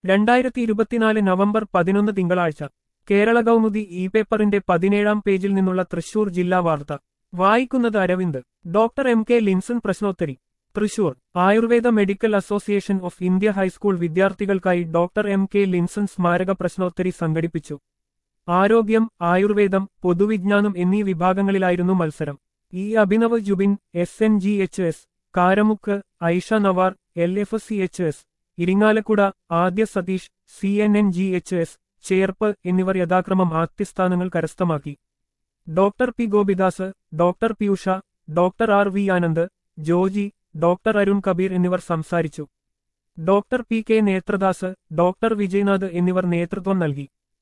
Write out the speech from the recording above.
രണ്ടായിരത്തി ഇരുപത്തിനാല് നവംബർ പതിനൊന്ന് തിങ്കളാഴ്ച കേരള കൗമുദി ഇ പേപ്പറിന്റെ പതിനേഴാം പേജിൽ നിന്നുള്ള തൃശൂർ ജില്ലാ വാർത്ത വായിക്കുന്നത് Aravind doctor M K Linson പ്രശ്നോത്തരി Thrissur Ayurveda medical association of India high school വിദ്യാർത്ഥികൾക്കായി ഡോക്ടർ എം കെ ലിൻസൺ സ്മാരക പ്രശ്നോത്തരി സംഘടിപ്പിച്ചു ആരോഗ്യം ആയുർവേദം പൊതുവിജ്ഞാനം എന്നീ വിഭാഗങ്ങളിലായിരുന്നു മത്സരം E Abhinav Jubin S N G H S Karamukku Aisha Navar L F C H S Irinjalakuda Adya Satheesh C N N G H S Cherpu എന്നിവർ യഥാക്രമം ആദ്യസ്ഥാനങ്ങൾ കരസ്ഥമാക്കി doctor P Gopidas doctor Piyusha doctor R V Anand Joji doctor Arun Kabeer എന്നിവർ സംസാരിച്ചു doctor P K Nethradas doctor Vijayanath എന്നിവർ നേതൃത്വം നൽകി